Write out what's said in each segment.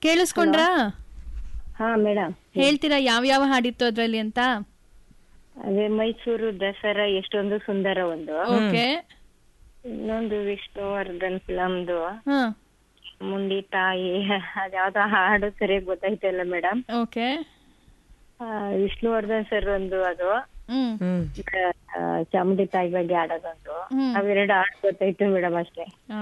ಕೇಳಿಸ್ಕೊಂಡ್ರಾ ಹಾ ಮೇಡಮ್ ಹೇಳ್ತೀರಾ ಯಾವ್ಯಾವ ಹಾಡಿತ್ತು ಅದ್ರಲ್ಲಿ ಅಂತ ಅದೇ ಮೈಸೂರು ದಸರಾ ಎಷ್ಟೊಂದು ಸುಂದರ ಒಂದು ಓಕೆ ಇನ್ನೊಂದು ವಿಷ್ಣುವರ್ಧನ್ ಫಿಲಮ್ದು ಹಾ ಮುಂಡಿ ತಾಯಿ ಅದ್ಯಾವ್ದೋ ಹಾಡು ಸರಿಯಾಗಿ ಗೊತ್ತಾಯ್ತಲ್ಲ ಮೇಡಮ್ ಓಕೆ ವಿಷ್ಣುವರ್ಧನ್ ಸರ್ ಒಂದು ಅದು ಹ್ಮ್ ಹ್ಮ್ ಆ, ಚಾಮುಂಡಿ ತಾಯಿ ಬಗ್ಗೆ ಹಾಡೋದೊಂದು ಹ್ಮ್. ಅವೆರಡು ಹಾಡು ಗೊತ್ತಾಯ್ತು ಮೇಡಮ್ ಅಷ್ಟೇ ಆ,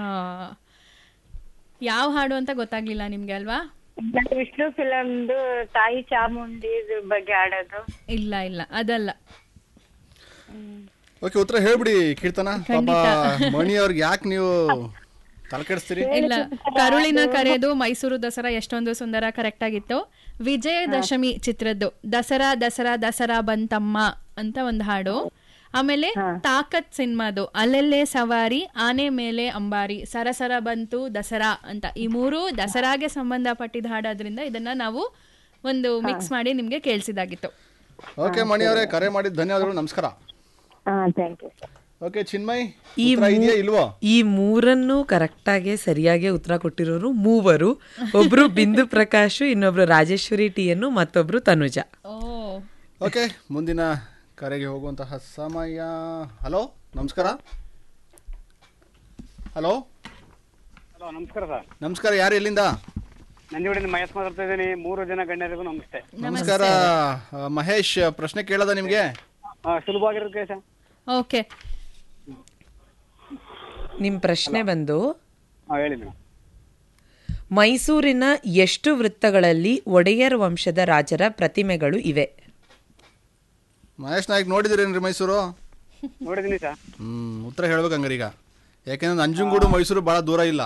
ಯಾವ ಹಾಡು ಅಂತ ಗೊತ್ತಾಗ್ಲಿಲ್ಲ ನಿಮ್ಗೆ ಅಲ್ವಾ ಮತ್ತೆ ವಿಷ್ಣು ಫಿಲಮ್ದು ತಾಯಿ ಚಾಮುಂಡಿ ಬಗ್ಗೆ ಹಾಡೋದು ಇಲ್ಲ ಇಲ್ಲ ಅದಲ್ಲ ಓಕೆ ಉತ್ತರ ಹೇಳ್ಬಿಡಿ ಕೀರ್ತನ ಪಾಪ ಮಣಿ ಅವ್ರಿಗೆ ಯಾಕೆ ನೀವು ತಲೆ ಕೆಡಿಸ್ತೀರಿ ಇಲ್ಲ ಕರುಳಿನ ಕರೆದು ಮೈಸೂರು ದಸರಾ ಎಷ್ಟೊಂದು ಸುಂದರ ಕರೆಕ್ಟ್ ಆಗಿತ್ತು ವಿಜಯದಶಮಿ ಚಿತ್ರದ್ದು ದಸರಾ ದಸರಾ ದಸರಾ ಬಂತಮ್ಮ ಅಂತ ಒಂದು ಹಾಡು ಆಮೇಲೆ ತಾಕತ್ ಸಿನಿಮಾದು ಅಲ್ಲೆಲ್ಲೇ ಸವಾರಿ ಆನೆ ಮೇಲೆ ಅಂಬಾರಿ ಸರಸರ ಬಂತು ದಸರಾ ಅಂತ ಈ ಮೂರು ದಸರಾಗೆ ಸಂಬಂಧಪಟ್ಟಿದ ಹಾಡಾದ್ರಿಂದ ಇದನ್ನ ನಾವು ಒಂದು ಮಿಕ್ಸ್ ಮಾಡಿ ನಿಮ್ಗೆ ಕೇಳಿಸಿದಾಗಿತ್ತು ಓಕೆ ಮಣಿ ಅವರೇ ಕರೆ ಮಾಡಿದ ಧನ್ಯವಾದಗಳು ನಮಸ್ಕಾರ ಹಾ ಥ್ಯಾಂಕ್ ಯು ಓಕೆ ಚಿನ್ಮಯ್ ಈ ಉತ್ತರ ಇದೆಯಾ ಇಲ್ವೋ ಈ ಮೂರನ್ನು ಕರೆಕ್ಟಾಗಿ ಸರಿಯಾಗಿ ಉತ್ತರ ಕೊಟ್ಟಿರೋರು ಮೂವರು ಒಬ್ರು ಬಿಂದು ಪ್ರಕಾಶ್ ಇನ್ನೊಬ್ರು ರಾಜೇಶ್ವರಿ ಟಿ ಅನ್ನು ಮತ್ತೊಬ್ರು ತನುಜ ಓ ಓಕೆ ಮುಂದಿನ ಕರೆಗೆ ಹೋಗುವಂತಹ ಸಮಯ ಹಲೋ ನಮಸ್ಕಾರ ಹಲೋ ಹಲೋ ನಮಸ್ಕಾರ ಸರ್ ನಮಸ್ಕಾರ ಯಾರು ಎಲ್ಲಿಂದ ನಂದಿವಡಿಯಿಂದ ಮಹೇಶ್ ಮಾತಾಡ್ತಾ ಇದ್ದೀನಿ ಮೂರು ಜನ ಗಣ್ಯರಿಗೂ ನಮಸ್ತೆ ನಮಸ್ಕಾರ ಆ, ಮಹೇಶ್ ಪ್ರಶ್ನೆ ಕೇಳೋದ ನಿಮಗೆ ಆ, ಸುಲಭವಾಗಿರುತ್ತೆ ಸರ್ ಓಕೆ ನಿಮ್ಮ ಪ್ರಶ್ನೆ ಬಂದು ಹಾಂ ಹೇಳಿ ಮೇಡಮ್ ಮೈಸೂರಿನ ಎಷ್ಟು ವೃತ್ತಗಳಲ್ಲಿ ಒಡೆಯರ್ ವಂಶದ ರಾಜರ ಪ್ರತಿಮೆಗಳು ಇವೆ ಮಹೇಶ್ ನಾಯ್ಕ್ ನೋಡಿದಿರೇನ್ರಿ ಮೈಸೂರು ನೋಡಿದ್ದೀನಿ ಸರ್ ಹ್ಮ್ ಉತ್ತರ ಹೇಳ್ಬೇಕು ಹಂಗಾರೆ ಈಗ ಯಾಕೆಂದ್ರೆ ನಂಜನಗೂಡು ಮೈಸೂರು ಬಹಳ ದೂರ ಇಲ್ಲ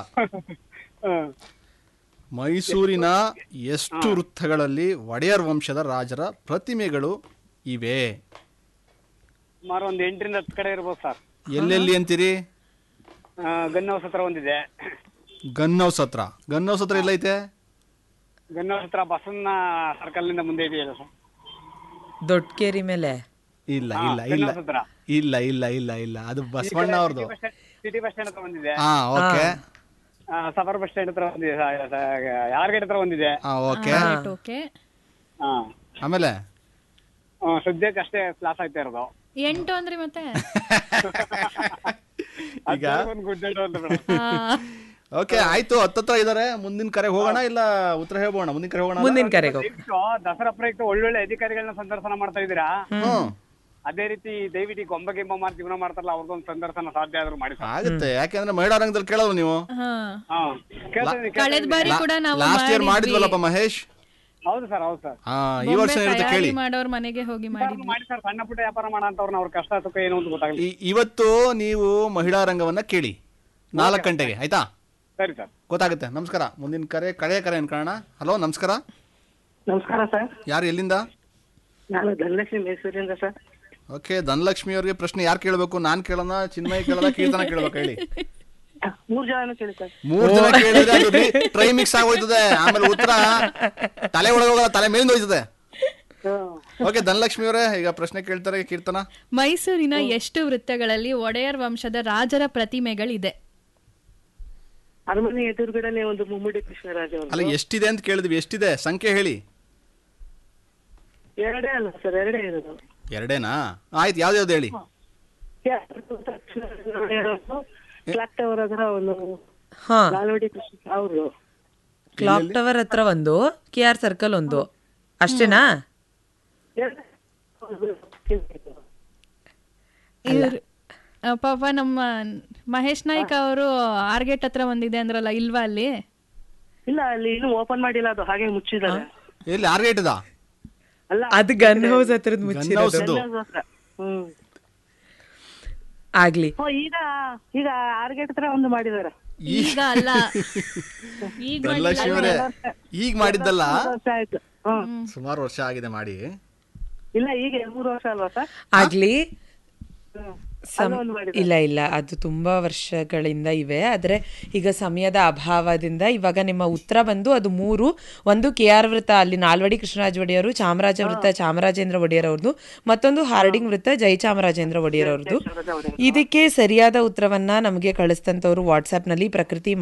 ಮೈಸೂರಿನ ಎಷ್ಟು ವೃತ್ತಗಳಲ್ಲಿ ಒಡೆಯರ್ ವಂಶದ ರಾಜರ ಪ್ರತಿಮೆಗಳು ಇವೆ ಸುಮಾರು ಒಂದು ಎಂಟರಿಂದ ಹತ್ತು ಕಡೆ ಇರ್ಬೋದು ಸರ್ ಎಲ್ಲೆಲ್ಲಿ ಅಂತೀರಿ ಗನ್ ಹೌಸ್ ಹತ್ರ ಒಂದಿದೆ ಗನ್ ಹೌಸ್ ಹತ್ರ ಗನ್ ಹೌಸ್ ಹತ್ರ ಎಲ್ಲೈತೆ ಗನ್ ಹೌಸ್ ಹತ್ರ ಬಸವನ ಸರ್ಕಲ್ನಿಂದ ಮುಂದೆ ಇದೆಯಲ್ಲ ಸರ್ ದೊಡ್ಡಕೇರಿ ಮೇಲೆ ಇಲ್ಲ ಇಲ್ಲ ಗನ್ ಇಲ್ಲ ಹೌಸ್ ಹತ್ರ ಇಲ್ಲ ಇಲ್ಲ ಇಲ್ಲ ಇಲ್ಲ ಅದು ಬಸವಣ್ಣ ಅವ್ರದ್ದು ಸಿಟಿ ಬಸ್ ಸ್ಟ್ಯಾಂಡ್ ಹತ್ರ ಒಂದಿದೆ ಹಾ ಓಕೆ ಆ, ಸಫರ್ ಬಸ್ ಸ್ಟ್ಯಾಂಡ್ ಹತ್ರ ಒಂದಿದೆ ಯಾರ್ಗೇಟ್ ಹತ್ರ ಒಂದಿದೆ ಹಾ ಓಕೆ ಓಕೆ ಹಾ ಆಮೇಲೆ ಆ, ಸದ್ಯಕ್ಕೆ ಅಷ್ಟೇ ಕ್ಲಾಸ್ ಆಗ್ತಾ ಇರೋದು ಎಂಟು ಅಂದ್ರಿ ಮತ್ತೆ ಈಗ ಒಂದು ಗುಡ್ಡ ಅಂತ ಮೇಡಮ್ ಆ, ಓಕೆ ಆಯ್ತು ಹತ್ತತ್ರ ಇದಾರೆ ಮುಂದಿನ ಕರೆ ಹೋಗೋಣ ಇಲ್ಲ ಉತ್ತರ ಹೇಳ್ಬೋಣ ಮುಂದಿನ ಕರೆ ಹೋಗೋಣ ಮುಂದಿನ ಕರೆಗೆ ಹೋಗಿ ದಯವಿಟ್ಟು ದಸರಾ ಪ್ರಯುಕ್ತ ಒಳ್ಳೊಳ್ಳೆ ಅಧಿಕಾರಿಗಳನ್ನ ಸಂದರ್ಶನ ಮಾಡ್ತಾ ಇದ್ದೀರಾ ಹ್ಮ್ ಅದೇ ರೀತಿ ದಯವಿಟ್ಟು ಈ ಗೊಂಬೆ ಗಿಂಬ ಮಾಡಿ ಜೀವನ ಮಾಡ್ತಾರಲ್ಲ ಅವ್ರದ್ದೊಂದು ಸಂದರ್ಶನ ಸಾಧ್ಯ ಆದ್ರೂ ಮಾಡಿ ಸರ್ ಆಗುತ್ತೆ ಯಾಕೆಂದ್ರೆ ಮಹಿಳಾ ರಂಗದಲ್ಲಿ ಕೇಳೋದು ನೀವು ಹಾ ಹಾ ಕೇಳ್ತಾ ಇದೀನಿ, ಕೇಳ್ತಾ ಕಳೆದ ಇದೀನಿ. ಬಾರಿ ಕೂಡ ನಾವು ಲಾಸ್ಟ್ ಇಯರ್ ಮಾಡಿದ್ವಿ. ಮಾಡಿದ್ವಲ್ಲಪ್ಪ ಮಹೇಶ್ ಹೌದು ಸರ್ ಹೌದು ಸರ್ ಹಾ ಈ ವರ್ಷ ಬೊಂಬೆ ಇರುತ್ತೆ ತಯಾರಿ ಕೇಳಿ ಮಾಡೋರ್ ಮನೆಗೆ ಹೋಗಿ ಮಾಡಿದ್ವಿ ಮಾಡಿ ಸರ್ ಸಣ್ಣ ಪುಟ್ಟ ವ್ಯಾಪಾರ ಮಾಡೋ ಅಂತವ್ರನ್ನ ಅವ್ರ ಕಷ್ಟ ಸುಖ ಏನು ಅಂತ ಗೊತ್ತಾಗಲಿ ಈ- ಇವತ್ತು ನೀವು ಮಹಿಳಾ ರಂಗವನ್ನ ಕೇಳಿ ನಾಲ್ಕು ಗಂಟೆಗೆ ಆಯ್ತಾ ಸರಿ ಸರ್ ಗೊತ್ತಾಗುತ್ತೆ ನಮಸ್ಕಾರ ಮುಂದಿನ ಕರೆ ಕಳೆಯ ಕರೆ ಅನ್ಕೊಳ್ಳೋಣ ಹಲೋ ನಮಸ್ಕಾರ ನಮಸ್ಕಾರ ಸರ್ ಯಾರು ಎಲ್ಲಿಂದ ನಾನು ಧನಲಕ್ಷ್ಮಿ ಮೈಸೂರಿಂದ ಸರ್ ಓಕೆ ಧನಲಕ್ಷ್ಮಿ ಅವ್ರಿಗೆ ಪ್ರಶ್ನೆ ಯಾರು ಕೇಳಬೇಕು ನಾನ್ ಕೇಳೋಣ ಚಿನ್ಮಯ ಕೇಳೋಣ ಕೀರ್ತನ ಕೇಳ್ಬೇಕು ಹೇಳಿ ಮೂರ್ ಜನ ಕೇಳಿ ಸರ್ ಮೂರ್ ಜನ ಕೇಳಿದ್ರೆ ಅದು ಟ್ರೈ ಮಿಕ್ಸ್ ಆಗೋಯ್ತದೆ ಆಮೇಲೆ ಉತ್ತರ ತಲೆ ಒಳಗೆ ಹೋಗಲ್ಲ ತಲೆ ಮೇಲಿಂದ ಹೋಯ್ತದೆ ಓಕೆ ಧನಲಕ್ಷ್ಮಿ ಅವರೇ ಈಗ ಪ್ರಶ್ನೆ ಕೇಳ್ತಾರೆ ಕೀರ್ತನ ಮೈಸೂರಿನ ಎಷ್ಟು ವೃತ್ತಗಳಲ್ಲಿ ಒಡೆಯರ್ ವಂಶದ ರಾಜರ ಪ್ರತಿಮೆಗಳಿದೆ ಅರಮನೆ ಎದುರುಗಡೆನೆ ಒಂದು ಮುಮ್ಮಡಿ ಕೃಷ್ಣರಾಜ ಅವರು ಅಲ್ಲ ಎಷ್ಟಿದೆ ಅಂತ ಕೇಳಿದ್ವಿ ಎಷ್ಟಿದೆ ಸಂಖ್ಯೆ ಹೇಳಿ ಎರಡೇ ಅಲ್ಲ ಸರ್ ಎರಡೇ ಇರೋದು ಎರಡೇನಾ ಆಯ್ತು ಯಾವ್ದು ಹೇಳಿ ಕ್ಲಾಕ್ ಟವರ್ ಹತ್ರ ಒಂದು ಹಾ ನಾಲ್ವಡಿ ಕೃಷ್ಣ ಅವರು ಕ್ಲಾಕ್ ಟವರ್ ಹತ್ರ ಒಂದು ಕೆ ಆರ್ ಸರ್ಕಲ್ ಒಂದು ಅಷ್ಟೇನಾ ಇವ್ರು ಆ, ಪಾಪ ನಮ್ಮ ಮಹೇಶ್ ನಾಯ್ಕ ಅವರು ಆರ್ಗೇಟ್ ಹತ್ರ ಒಂದಿದೆ ಅಂದ್ರಲ್ಲ ಇಲ್ವಾ ಅಲ್ಲಿ ಇಲ್ಲ ಅಲ್ಲಿ ಇನ್ನೂ ಓಪನ್ ಮಾಡಿಲ್ಲ ಅದು ಹಾಗೆ ಮುಚ್ಚಿದ್ದಾರೆ ಎಲ್ಲಿ ಆರ್ಗೇಟ್ ಇದ ಅಲ್ಲ ಅದು ಗನ್ ಹೌಸ್ ಹತ್ರದ ಗನ್ ಮುಚ್ಚಿರೋದು ಹೌಸ್ದು ಹತ್ರ. ಹ್ಮ್ ಆಗ್ಲಿ ಓ, ಈಗ ಈಗ ಆರ್ಗೇಟ್ ಹತ್ರ ಒಂದು ಮಾಡಿದ್ದಾರೆ ಈಗ ಅಲ್ಲ ಈಗ ಧನಲಕ್ಷ್ಮಿ ಅವರೇ ಈಗ ಮಾಡಿದ್ದಲ್ಲ ವರ್ಷ ಆಯ್ತು ಹ್ಮ್ ಸುಮಾರು ವರ್ಷ ಆಗಿದೆ ಮಾಡಿ ಇಲ್ಲ ಈಗ ಮೂರು ವರ್ಷ ಅಲ್ವಾ ಸರ್ ಆಗ್ಲಿ ಹ್ಮ್ ಸಮ್- ಇಲ್ಲ ಇಲ್ಲ ಅದು ತುಂಬಾ ವರ್ಷಗಳಿಂದ ಇವೆ ಆದರೆ ಈಗ ಸಮಯದ ಅಭಾವದಿಂದ ಇವಾಗ ನಿಮ್ಮ ಉತ್ತರ ಬಂದು ಅದು ಮೂರು ಒಂದು ಕೆ ಆರ್ ವೃತ್ತ ಅಲ್ಲಿ ನಾಲ್ವಡಿ ಕೃಷ್ಣರಾಜ ಒಡೆಯರು ಚಾಮರಾಜ ವೃತ್ತ ಚಾಮರಾಜೇಂದ್ರ ಒಡೆಯರ್ ಅವ್ರದ್ದು ಮತ್ತೊಂದು ಹಾರ್ಡಿಂಗ್ ವೃತ್ತ ಜಯಚಾಮರಾಜೇಂದ್ರ ಒಡೆಯರ್ ಅವ್ರದ್ದು ಇದಕ್ಕೆ ಸರಿಯಾದ ಉತ್ತರವನ್ನ ನಮಗೆ ಕಳಿಸ್ತಂತವ್ರು ವಾಟ್ಸ್ಆ್ಯಪ್ನಲ್ಲಿ ಪ್ರಕೃತಿ